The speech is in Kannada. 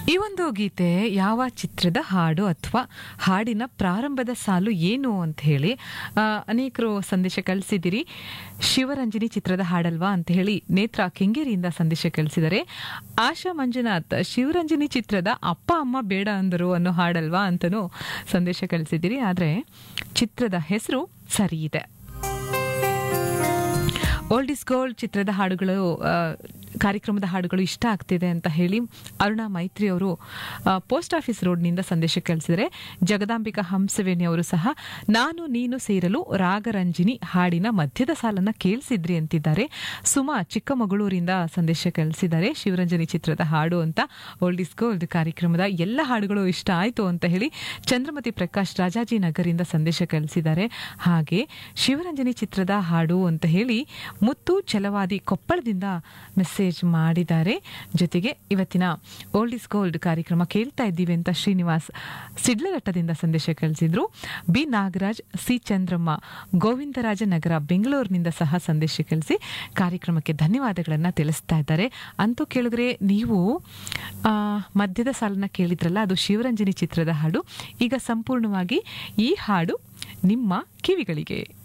ಈ ಒಂದು ಗೀತೆ ಯಾವ ಚಿತ್ರದ ಹಾಡು ಅಥವಾ ಹಾಡಿನ ಪ್ರಾರಂಭದ ಸಾಲು ಏನು ಅಂತ ಹೇಳಿ ಆ, ಅನೇಕರು ಸಂದೇಶ ಕಳಿಸಿದಿರಿ ಶಿವರಂಜನಿ ಚಿತ್ರದ ಹಾಡಲ್ವಾ ಅಂತ ಹೇಳಿ ನೇತ್ರ ಕೆಂಗೇರಿಯಿಂದ ಸಂದೇಶ ಕಳಿಸಿದರೆ ಆಶಾ ಮಂಜುನಾಥ್ ಶಿವರಂಜನಿ ಚಿತ್ರದ ಅಪ್ಪ ಅಮ್ಮ ಬೇಡ ಅಂದರು ಅನ್ನೋ ಹಾಡಲ್ವಾ ಅಂತನೂ ಸಂದೇಶ ಕಳಿಸಿದಿರಿ ಆದರೆ ಚಿತ್ರದ ಹೆಸರು ಸರಿ ಇದೆ ಓಲ್ಡ್ ಇಸ್ ಗೋಲ್ಡ್ ಚಿತ್ರದ ಹಾಡುಗಳು ಆ, ಕಾರ್ಯಕ್ರಮದ ಹಾಡುಗಳು ಇಷ್ಟ ಆಗ್ತಿದೆ ಅಂತ ಹೇಳಿ ಅರುಣಾ ಮೈತ್ರಿ ಅವರು ಆ, ಪೋಸ್ಟ್ ಆಫೀಸ್ ರೋಡ್ನಿಂದ ಸಂದೇಶ ಕಳಿಸಿದರೆ ಜಗದಾಂಬಿಕಾ ಹಂಸವೇಣಿ ಅವರು ಸಹ ನಾನು ನೀನು ಸೇರಲು ರಾಗರಂಜಿನಿ ಹಾಡಿನ ಮಧ್ಯದ ಸಾಲನ್ನ ಕೇಳಿಸಿದ್ರಿ ಅಂತಿದ್ದಾರೆ ಸುಮಾ ಚಿಕ್ಕಮಗಳೂರಿಂದ ಸಂದೇಶ ಕಳಿಸಿದ್ದಾರೆ ಶಿವರಂಜನಿ ಚಿತ್ರದ ಹಾಡು ಅಂತ ಓಲ್ಡ್ ಇಸ್ ಗೋಲ್ಡ್ ಕಾರ್ಯಕ್ರಮದ ಎಲ್ಲ ಹಾಡುಗಳು ಇಷ್ಟ ಆಯಿತು ಅಂತ ಹೇಳಿ ಚಂದ್ರಮತಿ ಪ್ರಕಾಶ್ ರಾಜಾಜಿನಗರಿಂದ ಸಂದೇಶ ಕಳಿಸಿದ್ದಾರೆ ಹಾಗೆ ಶಿವರಂಜನಿ ಚಿತ್ರದ ಹಾಡು ಅಂತ ಹೇಳಿ ಮುತ್ತು ಛಲವಾದಿ ಕೊಪ್ಪಳದಿಂದ ಮೆಸೇಜ್ ಮಾಡಿದ್ದಾರೆ ಜೊತೆಗೆ ಇವತ್ತಿನ ಓಲ್ಡ್ ಇಸ್ ಗೋಲ್ಡ್ ಕಾರ್ಯಕ್ರಮ ಕೇಳ್ತಾ ಇದ್ದೀವಿ ಅಂತ ಶ್ರೀನಿವಾಸ್ ಸಿಡ್ಲಘಟ್ಟದಿಂದ ಸಂದೇಶ ಕಳಿಸಿದ್ರು ಬಿ ನಾಗರಾಜ್ ಸಿ ಚಂದ್ರಮ್ಮ ಗೋವಿಂದರಾಜ ನಗರ ಬೆಂಗಳೂರಿನಿಂದ ಸಹ ಸಂದೇಶ ಕಳಿಸಿ ಕಾರ್ಯಕ್ರಮಕ್ಕೆ ಧನ್ಯವಾದಗಳನ್ನು ತಿಳಿಸ್ತಾ ಇದ್ದಾರೆ ಅಂತೂ ಕೇಳಿದ್ರೆ ನೀವು ಆ, ಮಧ್ಯದ ಸಾಲನ್ನ ಕೇಳಿದ್ರಲ್ಲ ಅದು ಶಿವರಂಜನಿ ಚಿತ್ರದ ಹಾಡು ಈಗ ಸಂಪೂರ್ಣವಾಗಿ ಈ ಹಾಡು ನಿಮ್ಮ ಕಿವಿಗಳಿಗೆ